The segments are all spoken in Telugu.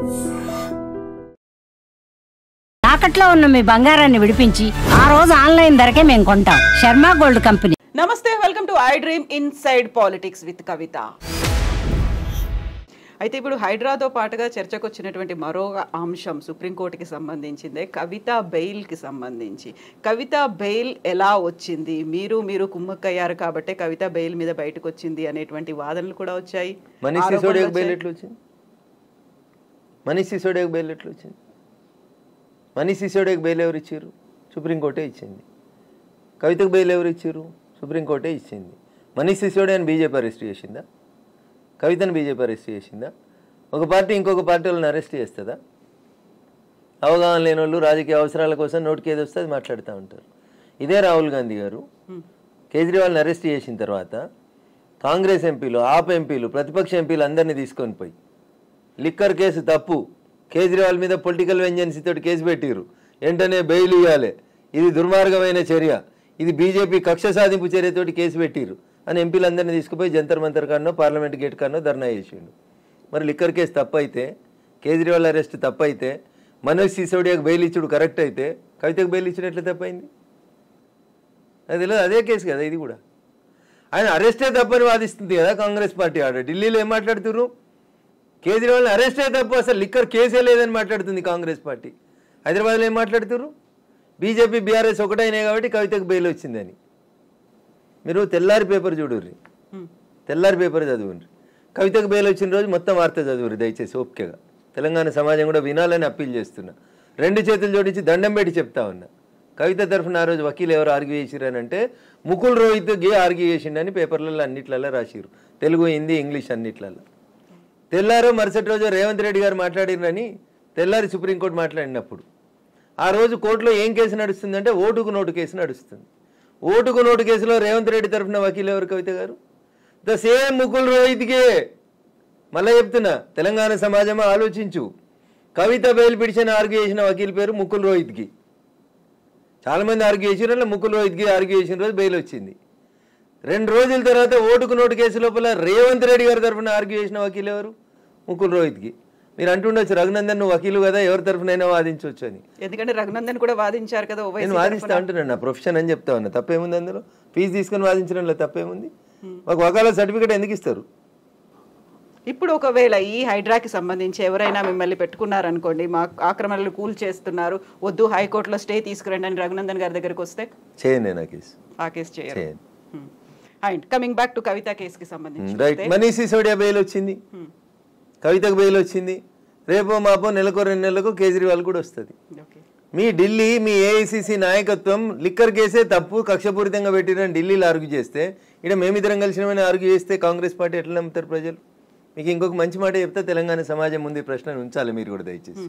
తాకట్లో ఉన్న మీ బంగారాన్ని విడిపించి ఆ రోజు ఆన్లైన్ ధరకే మేము కొంటాం శర్మ గోల్డ్ కంపెనీ నమస్తే welcome to I dream inside politics with Kavitha అయితే ఇప్పుడు హైడ్రాతో పాటుగా చర్చకు వచ్చినటువంటి మరో అంశం సుప్రీంకోర్టుకి సంబంధించిందే కవిత బెయిల్కి సంబంధించి కవిత బెయిల్ ఎలా వచ్చింది మీరు మీరు కుమ్మక్కయ్యారు కాబట్టే కవిత బెయిల్ మీద బయటకు వచ్చింది అనేటువంటి వాదనలు కూడా వచ్చాయి మనీష్ ఆరోపణలు సిసోడియాకు బెయిల్ వచ్చాయి. ఎట్లా వచ్చింది మనీష్ సిసోడియాకు బెయిల్ ఎట్లా వచ్చింది మనీష్ సిసోడియాకు బెయిల్ ఎవరు ఇచ్చారు సుప్రీంకోర్టే ఇచ్చింది కవితకు బెయిల్ ఎవరు ఇచ్చారు సుప్రీంకోర్టే ఇచ్చింది మనీష్ సిసోడియాని బీజేపీ అరెస్ట్ చేసిందా కవితను బీజేపీ అరెస్ట్ చేసిందా ఒక పార్టీ ఇంకొక పార్టీ వాళ్ళని అరెస్ట్ చేస్తుందా అవగాహన లేని వాళ్ళు రాజకీయ అవసరాల కోసం నోటికి ఏది వస్తే అది మాట్లాడుతూ ఉంటారు ఇదే రాహుల్ గాంధీ గారు కేజ్రీవాల్ని అరెస్ట్ చేసిన తర్వాత కాంగ్రెస్ ఎంపీలు ఆప్ ఎంపీలు ప్రతిపక్ష ఎంపీలు అందరినీ తీసుకొని పోయి లిక్కర్ కేసు తప్పు కేజ్రీవాల్ మీద పొలిటికల్ వెంజెన్సీ తోటి కేసు పెట్టిరు వెంటనే బెయిల్ ఇవ్వాలి ఇది దుర్మార్గమైన చర్య ఇది బీజేపీ కక్ష సాధింపు చర్యతోటి కేసు పెట్టిరు అని ఎంపీలందరినీ తీసుకుపోయి జంతర్ మంతర్ కానో పార్లమెంట్ గేట్ కానో ధర్నా చేసిండు మరి లిక్కర్ కేసు తప్పైతే కేజ్రీవాల్ అరెస్ట్ తప్పైతే మనోజ్ సిసోడియాకు బెయిల్ ఇచ్చుడు కరెక్ట్ అయితే కవితకు బెయిల్ ఇచ్చుడు ఎట్లా తప్పైంది అది తెలియదు అదే కేసు కదా ఇది కూడా ఆయన అరెస్టే తప్పని వాదిస్తుంది కదా కాంగ్రెస్ పార్టీ ఆడ ఢిల్లీలో ఏం మాట్లాడుతున్నారు కేజ్రీవాల్ని అరెస్టే తప్పు అసలు లిక్కర్ కేసే లేదని మాట్లాడుతుంది కాంగ్రెస్ పార్టీ హైదరాబాద్లో ఏం మాట్లాడుతున్నారు బీజేపీ బీఆర్ఎస్ ఒకటైనాయి కాబట్టి కవితకు బెయిల్ వచ్చిందని మీరు తెల్లారి పేపర్ చూడుర్రి తెల్లారి పేపర్ చదువుండ్రి కవితకు బెయిల్ వచ్చిన రోజు మొత్తం వార్త చదువురు దయచేసి ఓపికగా తెలంగాణ సమాజం కూడా వినాలని అప్పీల్ చేస్తున్నా రెండు చేతులు జోడించి దండం పెట్టి చెప్తా ఉన్నా కవిత తరఫున ఆ రోజు వకీలు ఎవరు ఆర్గ్యూ చేసిరని అంటే ముకుల్ రోహిత్ గే ఆర్గ్యూ చేసిండని పేపర్లలో అన్నిట్లలో రాసిరు తెలుగు హిందీ ఇంగ్లీష్ అన్నిట్లలో తెల్లారో మరుసటి రోజు రేవంత్ రెడ్డి గారు మాట్లాడిరని తెల్లారి సుప్రీంకోర్టు మాట్లాడినప్పుడు ఆ రోజు కోర్టులో ఏం కేసు నడుస్తుందంటే ఓటుకు నోటు కేసు నడుస్తుంది ఓటుకు నోటు కేసులో రేవంత్ రెడ్డి తరఫున వకీలు ఎవరు కవిత గారు ద సేమ్ ముకుల్ రోహిత్కే మళ్ళీ చెప్తున్నా తెలంగాణ సమాజం ఆలోచించు కవిత బెయిల్ పిటిషన్ ఆర్గ్యూ చేసిన వకీల్ పేరు ముకుల్ రోహిత్కి చాలా మంది ఆర్గ్యూ చేసిన వాళ్ళు ముకుల్ రోహిత్కి ఆర్గ్యూ చేసిన రోజు బెయిల్ వచ్చింది రెండు రోజుల తర్వాత ఓటుకు నోటు కేసు లోపల రేవంత్ రెడ్డి గారి తరఫున ఆర్గ్యూ చేసిన వకీలు ఎవరు ముకుల్ రోహిత్కి మీరు అంటుండొచ్చు రఘునందన్ నువ్వు వకీలు కదా ఎవరి తరఫునైనా వాదించవచ్చు అని ఎందుకంటే రఘునందన్ కూడా వాదించారు కదా ఓవైసీ నేను వాదిస్తా అంటున్నాను నా ప్రొఫెషన్ అని చెప్తా ఉన్నా తప్పేముంది అందులో ఫీజు తీసుకొని వాదించడంలో తప్పేముంది మాకు వకాల సర్టిఫికేట్ ఎందుకు ఇస్తారు ఇప్పుడు ఒకవేళ ఈ హైడ్రాకి సంబంధించి ఎవరైనా మిమ్మల్ని పెట్టుకున్నారనుకోండి మా ఆక్రమణలు కూల్ చేస్తున్నారు వద్దు హైకోర్టులో స్టే తీసుకురండి అని రఘునందన్ గారి దగ్గరికి వస్తే చేయను నేను ఆ కేసు ఆ కేసు చేయరు చేయను and coming back to Kavitha కేసుకి సంబంధించి రైట్ మనీష్ సిసోడియా బెయిల్ వచ్చింది కవితకు బెయిల్ వచ్చింది రేపో మాపో నెలకో రెండు నెలలకు కేజ్రీవాల్ కూడా వస్తుంది ఓకే మీ ఢిల్లీ మీ ఏఐసిసి నాయకత్వం లిక్కర్ కేసే తప్పు కక్షపూరితంగా పెట్టిరని ఢిల్లీలో ఆర్గ్యూ చేస్తే ఇక్కడ మేమిద్దరం కలిసినమని ఆర్గ్యూ చేస్తే కాంగ్రెస్ పార్టీ ఎట్లా నమ్ముతారు ప్రజలు మీకు ఇంకొక మంచి మాట చెప్తే తెలంగాణ సమాజం ముందు ఈ ప్రశ్నను ఉంచాలి మీరు కూడా దయచేసి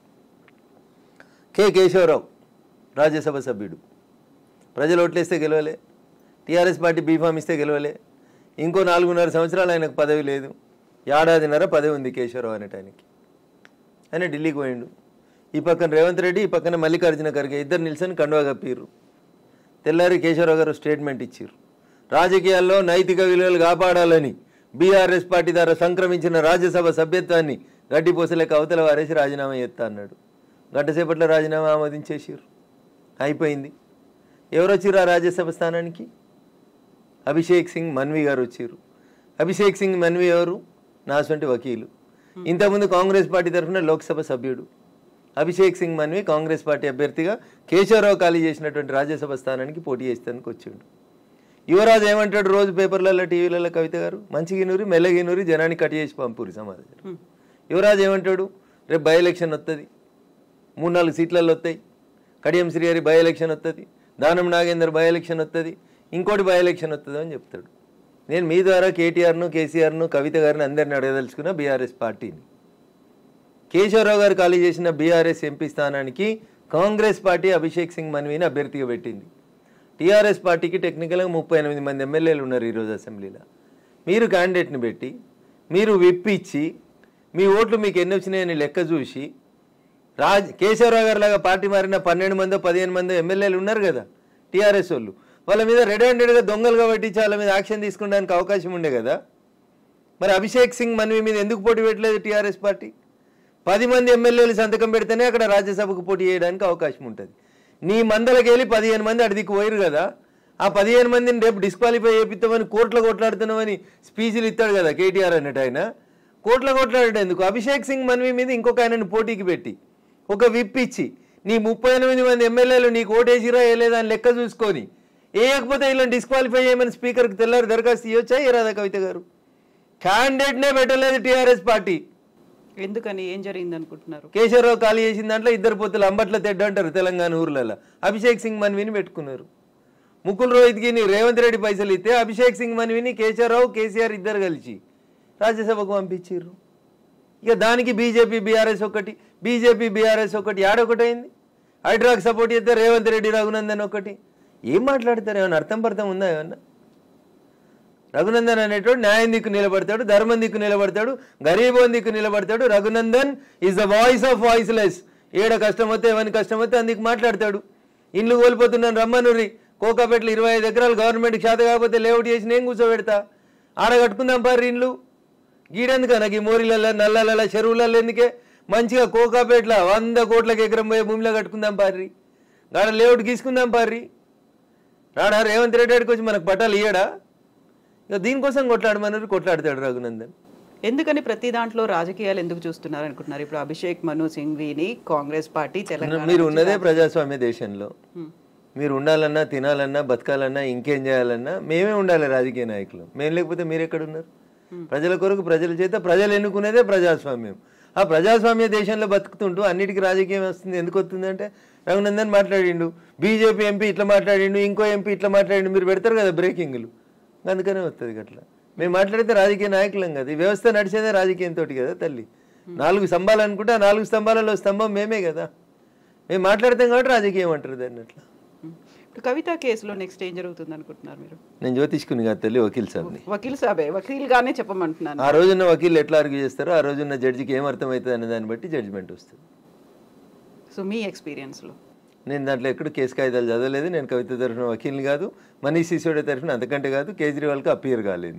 కె కేశవరావు రాజ్యసభ సభ్యుడు ప్రజలు ఓట్లేస్తే గెలవలే టీఆర్ఎస్ పార్టీ బీఫామ్ ఇస్తే గెలవలే ఇంకో నాలుగున్నర సంవత్సరాలు ఆయనకు పదవి లేదు ఏడాదిన్నర పదవి ఉంది కేశవరావు అనేటానికి ఆయన ఢిల్లీకి పోయిండు ఈ పక్కన రేవంత్ రెడ్డి ఈ పక్కన మల్లికార్జున ఖర్గే ఇద్దరు నిల్చొని కండువా కప్పిర్రు తెల్లారి కేశవరావు గారు స్టేట్మెంట్ ఇచ్చారు రాజకీయాల్లో నైతిక విలువలు కాపాడాలని బీఆర్ఎస్ పార్టీ ద్వారా సంక్రమించిన రాజ్యసభ సభ్యత్వాన్ని గడ్డిపోసలేక అవతల వారేసి రాజీనామా చేస్తా అన్నాడు గంటసేపట్లో రాజీనామా ఆమోదించేసారు అయిపోయింది ఎవరు వచ్చిర్రు ఆ రాజ్యసభ స్థానానికి అభిషేక్ సింగ్ మన్వి గారు వచ్చారు అభిషేక్ సింగ్ మన్వి ఎవరు నాసంటి వకీలు ఇంతకుముందు కాంగ్రెస్ పార్టీ తరఫున లోక్సభ సభ్యుడు అభిషేక్ సింగ్ మన్వి కాంగ్రెస్ పార్టీ అభ్యర్థిగా కేశవరావు ఖాళీ చేసినటువంటి రాజ్యసభ స్థానానికి పోటీ చేస్తానికి వచ్చిండు యువరాజు ఏమంటాడు రోజు పేపర్లలో టీవీలలో కవిత గారు మంచిగినూరి మెల్లగినూరి జనాన్ని కట్ చేసి పంపురి సమాధానం యువరాజు ఏమంటాడు రేపు బై ఎలక్షన్ వస్తుంది మూడు నాలుగు సీట్లలో వస్తాయి కడియం శ్రీహరి బై ఎలక్షన్ వస్తుంది దానం నాగేందర్ బై ఎలక్షన్ వస్తుంది ఇంకోటి బై ఎలక్షన్ వస్తుంది అని చెప్తాడు నేను మీ ద్వారా కేటీఆర్ను కేసీఆర్ను కవిత గారిని అందరిని అడగదలుచుకున్న బీఆర్ఎస్ పార్టీని కేశవరావు గారు ఖాళీ చేసిన బీఆర్ఎస్ ఎంపీ స్థానానికి కాంగ్రెస్ పార్టీ అభిషేక్ సింగ్ మన్వీని అభ్యర్థిగా పెట్టింది టీఆర్ఎస్ పార్టీకి టెక్నికల్గా ముప్పై ఎనిమిది మంది ఎమ్మెల్యేలు ఉన్నారు ఈరోజు అసెంబ్లీలో మీరు క్యాండిడేట్ని పెట్టి మీరు విప్ ఇచ్చి మీ ఓట్లు మీకు ఎన్ని వచ్చినాయని లెక్క చూసి రాజ్ కేశవరావు గారి లాగా పార్టీ మారిన పన్నెండు మందో పదిహేను మందో ఎమ్మెల్యేలు ఉన్నారు కదా టీఆర్ఎస్ వాళ్ళు వాళ్ళ మీద రెడ్ హ్యాండెడ్గా దొంగలుగా పట్టించి వాళ్ళ మీద యాక్షన్ తీసుకోవడానికి అవకాశం ఉండే కదా మరి అభిషేక్ సింగ్ మన్వి మీద ఎందుకు పోటీ పెట్టలేదు టీఆర్ఎస్ పార్టీ పది మంది ఎమ్మెల్యేలు సంతకం పెడితేనే అక్కడ రాజ్యసభకు పోటీ చేయడానికి అవకాశం ఉంటుంది నీ మందలకి వెళ్ళి పదిహేను మంది అడిదికి పోయారు కదా ఆ పదిహేను మందిని రేపు డిస్క్వాలిఫై చేపిస్తామని కోర్టులో కొట్లాడుతున్నామని స్పీచ్లు ఇస్తాడు కదా కేటీఆర్ అన్నట్టు ఆయన కోర్టులో కొట్లాడాడు ఎందుకు అభిషేక్ సింగ్ మన్వి మీద ఇంకొక ఆయనను పోటీకి పెట్టి ఒక విప్ ఇచ్చి నీ ముప్పై ఎనిమిది మంది ఎమ్మెల్యేలు నీకు ఓటేసిరా వేయలేదా అని లెక్క చూసుకొని వేయకపోతే ఇలా డిస్క్వాలిఫై చేయమని స్పీకర్కి తెల్లారి దరఖాస్తు ఇవ్వచ్చా ఇరాదా కవిత గారు క్యాండిడేట్నే పెట్టలేదు టీఆర్ఎస్ పార్టీ ఎందుకని ఏం జరిగింది అనుకుంటున్నారు కేశవరావు ఖాళీ చేసిన దాంట్లో ఇద్దరు పొత్తులు అంబట్ల తెడ్డ అంటారు తెలంగాణ ఊర్లలో అభిషేక్ సింగ్ మన్విని పెట్టుకున్నారు ముకుల్ రోహిత్కి రేవంత్ రెడ్డి పైసలు ఇస్తే అభిషేక్ సింగ్ మన్విని కేశవరావు కేసీఆర్ ఇద్దరు కలిసి రాజ్యసభకు పంపించారు ఇక దానికి బీజేపీ బీఆర్ఎస్ ఒకటి బీజేపీ బీఆర్ఎస్ ఒకటి ఆడొకటైంది హైడ్రాక్ సపోర్ట్ చేస్తే రేవంత్ రెడ్డి రఘునందన్ ఒకటి ఏం మాట్లాడతారు ఏమన్నా అర్థం పర్థం ఉందా ఏమన్నా రఘునందన్ అనేటోడు న్యాయం దిక్కు నిలబడతాడు ధర్మం దిక్కు నిలబడతాడు గరీబోన్ దిక్కు నిలబడతాడు Raghunandan is the voice of voiceless ఏడ కష్టం వస్తే ఎవరి కష్టం వస్తే అందుకు మాట్లాడతాడు ఇండ్లు కోల్పోతున్నాను రమ్మనురి కోకాపేటలో ఇరవై ఐదు ఎకరాలు గవర్నమెంట్ చేత కాకపోతే లేఅవుట్ చేసి నేను కూర్చోబెడతా ఆడ కట్టుకుందాం పారి ఇండ్లు గీడెందుక నాకు ఈ మోరీలలో నల్లలలో చెరువులలో ఎందుకే మంచిగా కోకాపేటలో వంద కోట్లకి ఎకరం పోయే భూమిలో కట్టుకుందాం పారి గాడ లేఅవుట్ గీసుకుందాం పారి రాడా రేవంత్ రెడ్డి గారికి వచ్చి మనకు పట్టాలు ఇయ్యడా ఇక దీనికోసం కొట్లాడమన్నారు కొట్లాడతాడు రఘునందన్ ఎందుకని ప్రతి దాంట్లో రాజకీయాలు ఎందుకు చూస్తున్నారు అనుకుంటున్నారు ఇప్పుడు అభిషేక్ మను సింఘ్విని కాంగ్రెస్ పార్టీ తెలంగాణ మీరు ఉన్నదే ప్రజాస్వామ్య దేశంలో మీరు ఉండాలన్నా తినాలన్నా బతకాలన్నా ఇంకేం చేయాలన్నా మేమే ఉండాలి రాజకీయ నాయకులు మేము లేకపోతే మీరు ఎక్కడ ఉన్నారు ప్రజల కొరకు ప్రజల చేత ప్రజలు ఎన్నుకునేదే ప్రజాస్వామ్యం ఆ ప్రజాస్వామ్య దేశంలో బతుకుతుంటూ అన్నిటికీ రాజకీయం వస్తుంది ఎందుకు వస్తుందంటే రఘునందన్ మాట్లాడిండు బీజేపీ ఎంపీ ఇట్లా మాట్లాడిండు ఇంకో ఎంపీ ఇట్లా మాట్లాడిండు మీరు పెడతారు కదా బ్రేకింగ్లు అందుకనే వస్తుంది అట్లా మేము మాట్లాడితే రాజకీయ నాయకులం కదా ఈ వ్యవస్థ నడిచేదే రాజకీయంతో కదా తల్లి నాలుగు స్తంభాలు అనుకుంటే ఆ నాలుగు స్తంభాలలో స్తంభం మేమే కదా మేము మాట్లాడతాం కాబట్టి రాజకీయం అంటారు దాన్ని అట్లా ఇప్పుడు కవిత కేసులో నెక్స్ట్ ఏం జరుగుతుంది అనుకుంటున్నారు మీరు నేను జ్యోతిష్కుని కాదు తల్లి వకీల్ సాబ్ని వకీల్ సాబే వకీల్ గానే చెప్పమంటున్నాను ఆ రోజున్న వకీల్ ఎట్లా ఆర్గ్యూ చేస్తారో ఆ రోజున్న జడ్జికి ఏం అర్థమవుతుంది అనే దాన్ని బట్టి జడ్జిమెంట్ వస్తుంది సో మీ ఎక్స్పీరియన్స్ లో నేను దాంట్లో ఎక్కడ కేసు కాగితాలు చదవలేదు నేను కవిత తరఫున వకీల్ని కాదు మనీష్ సిసోడే తరఫున అంతకంటే కాదు కేజ్రీవాల్కి అపియర్ కాలేదు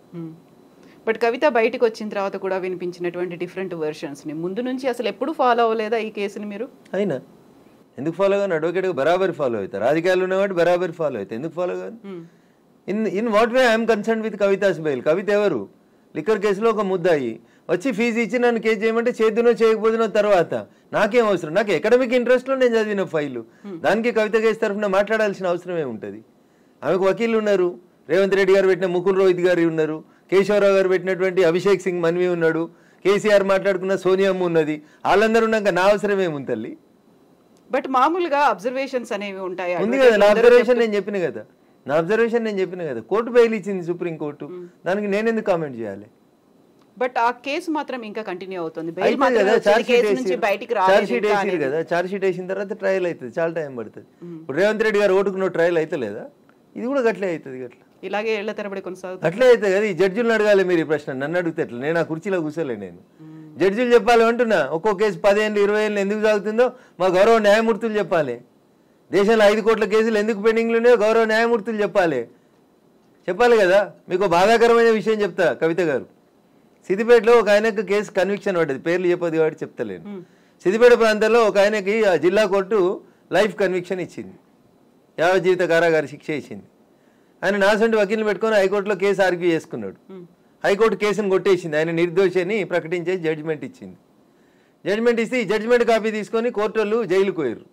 బట్ కవిత బయటకు వచ్చిన తర్వాత కూడా వినిపించినటువంటి డిఫరెంట్ వెర్షన్స్ ని ముందు నుంచి అసలు ఎప్పుడు ఫాలో అవ్వలేదా ఈ కేసుని మీరు అయినా ఎందుకు ఫాలో కాను అడ్వకేట్గా బరాబర్ ఫాలో అవుతారు రాజకీయాలు ఉన్నవాడు బరాబర్ ఫాలో అవుతాయి ఎందుకు ఫాలో కాదు in in what way I'm concerned with Kavitha's bail Kavitha ఎవరు లిక్కర్ కేసులో ఒక ముద్దాయి వచ్చి ఫీజు ఇచ్చి నన్ను కేసు చేయమంటే చేద్దునో చేయకపోతునో తర్వాత నాకేం అవసరం నాకు ఎకడమిక్ ఇంట్రెస్ట్లో నేను చదివిన ఫైలు దానికి కవిత కేసు తరఫున మాట్లాడాల్సిన అవసరం ఏముంటుంది ఆమెకు వకీలు ఉన్నారు రేవంత్ రెడ్డి గారు పెట్టిన ముకుల్ రోహిత్ గారు ఉన్నారు కేశవరావు గారు పెట్టినటువంటి అభిషేక్ సింగ్ మన్వి ఉన్నాడు కేసీఆర్ మాట్లాడుకున్న సోనియమ్మ ఉన్నది వాళ్ళందరూ ఉన్నాక నా అవసరం ఏముంది తల్లి బట్ మామూలుగా అబ్జర్వేషన్స్ అనేవి ఉంటాయి ఉంది కదా నా అబ్జర్వేషన్ నేను చెప్పిన కదా నా అబ్జర్వేషన్ నేను చెప్పిన కదా కోర్టు బెయిల్ ఇచ్చింది సుప్రీం కోర్టు దానికి నేను ఎందుకు కామెంట్ చేయాలి బట్ ఆ కేసు మాత్రం ఇంకా కంటిన్యూ అవుతుంది బెయిల్ అయితే మాత్రమే కదా వచ్చింది, చార్జ్ షీట్ కేసు నుంచి బయటికి చార్జ్ రాలేదు షీట్ ఇంకా వేసిరు అనేది. కదా చార్జ్ షీట్ వేసిన తర్వాత ట్రయల్ అవుతుంది చాలా టైం పడుతుంది ఇప్పుడు రేవంత్ రెడ్డి గారు ఓటుకున్న ట్రయల్ అయితే లేదా ఇది కూడా గట్లే అవుతుంది గట్ల ఇలాగే ఏళ్ల తరబడి కొనసాగుతుంది అట్లే అవుతుంది కదా ఈ జడ్జిలను అడగాలి మీరు ఈ ప్రశ్న నన్ను అడిగితే ఎట్లా నేను ఆ కుర్చీలో కూర్చోలే నేను జడ్జిలు చెప్పాలి అంటున్నా ఒక్కో కేసు పదేళ్ళు ఇరవై ఏళ్ళు ఎందుకు సాగుతుందో మా గౌరవ న్యాయమూర్తులు చెప్పాలి దేశంలో ఐదు కోట్ల కేసులు ఎందుకు పెండింగ్లు ఉన్నాయో గౌరవ న్యాయమూర్తులు చెప్పాలి చెప్పాలి కదా మీకు బాధాకరమైన విషయం చెప్తా కవిత గారు సిద్దిపేటలో ఒక ఆయనకు కేసు కన్విక్షన్ పడ్డది పేర్లు చెప్పదు కాబట్టి చెప్తలేను సిద్దిపేట ప్రాంతంలో ఒక ఆయనకి ఆ జిల్లా కోర్టు లైఫ్ కన్విక్షన్ ఇచ్చింది యావ జీవిత కారాగారి శిక్ష ఇచ్చింది ఆయన నాసంటి వకీల్ని పెట్టుకొని హైకోర్టులో కేసు ఆర్గ్యూ చేసుకున్నాడు హైకోర్టు కేసును కొట్టేసింది ఆయన నిర్దోషి అని ప్రకటించేసి జడ్జిమెంట్ ఇచ్చింది జడ్జిమెంట్ ఇస్తే ఈ జడ్జిమెంట్ కాపీ తీసుకొని కోర్టు వాళ్ళు జైలుకు పోయారు